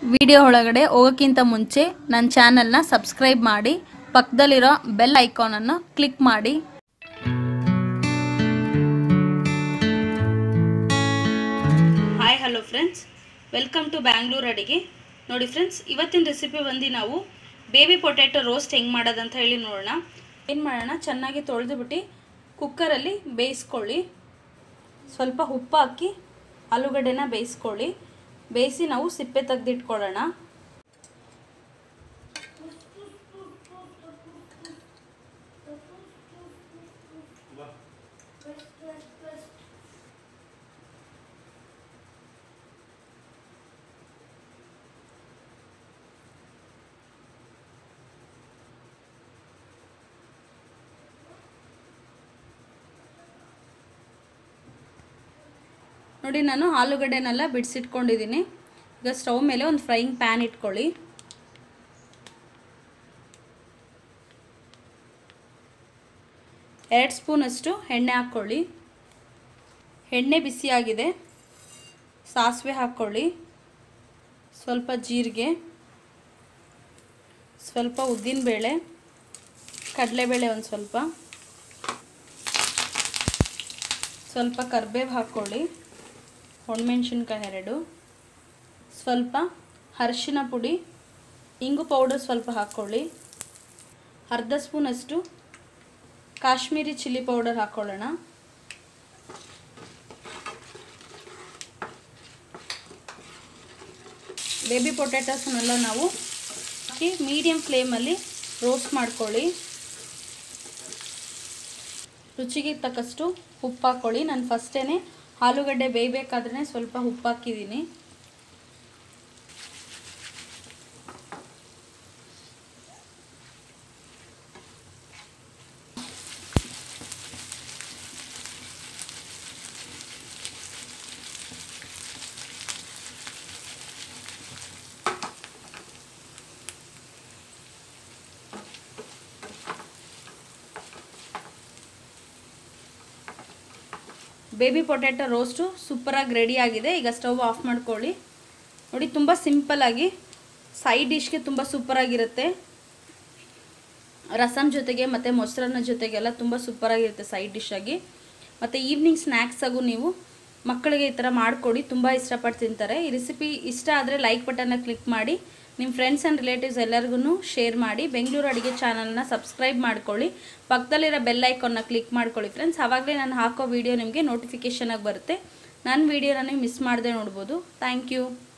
video ಒಳಗಡೆ ಹೋಗೋಕ್ಕಿಂತ ಮುಂಚೆ ನನ್ನ ಚಾನಲ್ನ ಸಬ್ಸ್ಕ್ರೈಬ್ ಮಾಡಿ ಪಕ್ಕದಲ್ಲಿರೋ ಬೆಲ್ ಐಕಾನನ್ನು ಕ್ಲಿಕ್ ಮಾಡಿ hi hello friends welcome to Bangalore Adige ನೋಡಿ ಫ್ರೆಂಡ್ಸ್ ಇವತ್ತಿನ ರೆಸಿಪಿ ಬಂದು ನಾವು ಬೇಬಿ ಪೊಟ್ಯಾಟೊ ರೋಸ್ಟ್ ಹೆಂಗೆ ಮಾಡೋದಂತ ಹೇಳಿ ನೋಡೋಣ ಏನು ಮಾಡೋಣ ಚೆನ್ನಾಗಿ ತೊಳೆದುಬಿಟ್ಟು ಕುಕ್ಕರಲ್ಲಿ ಬೇಯಿಸ್ಕೊಳ್ಳಿ ಸ್ವಲ್ಪ ಉಪ್ಪು ಹಾಕಿ ಆಲೂಗಡ್ಡೆನ ಬೇಯಿಸ್ಕೊಳ್ಳಿ ಬೇಯಿಸಿ ನಾವು ಸಿಪ್ಪೆ ತೆಗೆದಿಟ್ಕೊಳ್ಳೋಣ ನೋಡಿ ನಾನು ಆಲೂಗಡ್ಡೆನೆಲ್ಲ ಬಿಡಿಸಿಟ್ಕೊಂಡಿದ್ದೀನಿ ಈಗ ಸ್ಟವ್ ಮೇಲೆ ಒಂದು ಫ್ರೈಯಿಂಗ್ ಪ್ಯಾನ್ ಇಟ್ಕೊಳ್ಳಿ ಎರಡು ಸ್ಪೂನಷ್ಟು ಎಣ್ಣೆ ಹಾಕ್ಕೊಳ್ಳಿ ಎಣ್ಣೆ ಬಿಸಿಯಾಗಿದೆ ಸಾಸಿವೆ ಹಾಕ್ಕೊಳ್ಳಿ ಸ್ವಲ್ಪ ಜೀರಿಗೆ ಸ್ವಲ್ಪ ಉದ್ದಿನಬೇಳೆ ಕಡಲೆಬೇಳೆ ಒಂದು ಸ್ವಲ್ಪ ಸ್ವಲ್ಪ ಕರ್ಬೇವು ಹಾಕ್ಕೊಳ್ಳಿ ಒಣಮೆಣ್ಸಿನ್ಕಾಯಿ ಎರಡು ಸ್ವಲ್ಪ ಅರಿಶಿನ ಪುಡಿ ಇಂಗು ಪೌಡರ್ ಸ್ವಲ್ಪ ಹಾಕ್ಕೊಳ್ಳಿ ಅರ್ಧ ಸ್ಪೂನಷ್ಟು ಕಾಶ್ಮೀರಿ ಚಿಲ್ಲಿ ಪೌಡರ್ ಹಾಕ್ಕೊಳ್ಳೋಣ ಬೇಬಿ ಪೊಟ್ಯಾಟೋಸನ್ನೆಲ್ಲ ನಾವು ಹಾಕಿ ಮೀಡಿಯಮ್ ಫ್ಲೇಮಲ್ಲಿ ರೋಸ್ಟ್ ಮಾಡ್ಕೊಳ್ಳಿ ರುಚಿಗೆ ತಕ್ಕಷ್ಟು ಉಪ್ಪು ಹಾಕ್ಕೊಳ್ಳಿ ನಾನು ಫಸ್ಟೇ ಆಲೂಗಡ್ಡೆ ಬೇಯಬೇಕಾದ್ರೆ ಸ್ವಲ್ಪ ಉಪ್ಪು ಹಾಕಿದ್ದೀನಿ ಬೇಬಿ ಪೊಟ್ಯಾಟೊ ರೋಸ್ಟು ಸೂಪರಾಗಿ ರೆಡಿ ಆಗಿದೆ ಈಗ ಸ್ಟವ್ ಆಫ್ ಮಾಡ್ಕೊಳ್ಳಿ ನೋಡಿ ತುಂಬ ಸಿಂಪಲ್ಲಾಗಿ ಸೈಡ್ ಡಿಶ್ಗೆ ತುಂಬ ಸೂಪರಾಗಿರುತ್ತೆ ರಸಮ್ ಜೊತೆಗೆ ಮತ್ತು ಮೊಸರನ್ನ ಜೊತೆಗೆಲ್ಲ ತುಂಬ ಸೂಪರಾಗಿರುತ್ತೆ ಸೈಡ್ ಡಿಶ್ಶಾಗಿ ಮತ್ತು ಈವ್ನಿಂಗ್ ಸ್ನ್ಯಾಕ್ಸಾಗೂ ನೀವು ಮಕ್ಕಳಿಗೆ ಈ ಥರ ಮಾಡಿಕೊಡಿ ತುಂಬ ಇಷ್ಟಪಟ್ಟು ತಿಂತಾರೆ ಈ ರೆಸಿಪಿ ಇಷ್ಟ ಆದರೆ ಲೈಕ್ ಬಟನ್ನ ಕ್ಲಿಕ್ ಮಾಡಿ ನಿಮ್ಮ ಫ್ರೆಂಡ್ಸ್ ಆ್ಯಂಡ್ ರಿಲೇಟಿವ್ಸ್ ಎಲ್ಲರಿಗೂ ಶೇರ್ ಮಾಡಿ ಬೆಂಗಳೂರು ಅಡುಗೆ ಚಾನಲ್ನ ಸಬ್ಸ್ಕ್ರೈಬ್ ಮಾಡ್ಕೊಳ್ಳಿ ಪಕ್ಕದಲ್ಲಿರೋ ಬೆಲ್ ಐಕಾನ್ನ ಕ್ಲಿಕ್ ಮಾಡ್ಕೊಳ್ಳಿ ಫ್ರೆಂಡ್ಸ್ ಆವಾಗಲೇ ನಾನು ಹಾಕೋ ವೀಡಿಯೋ ನಿಮಗೆ ನೋಟಿಫಿಕೇಷನಾಗಿ ಬರುತ್ತೆ ನನ್ನ ವೀಡಿಯೋನ ನೀವು ಮಿಸ್ ಮಾಡದೆ ನೋಡ್ಬೋದು ಥ್ಯಾಂಕ್ ಯು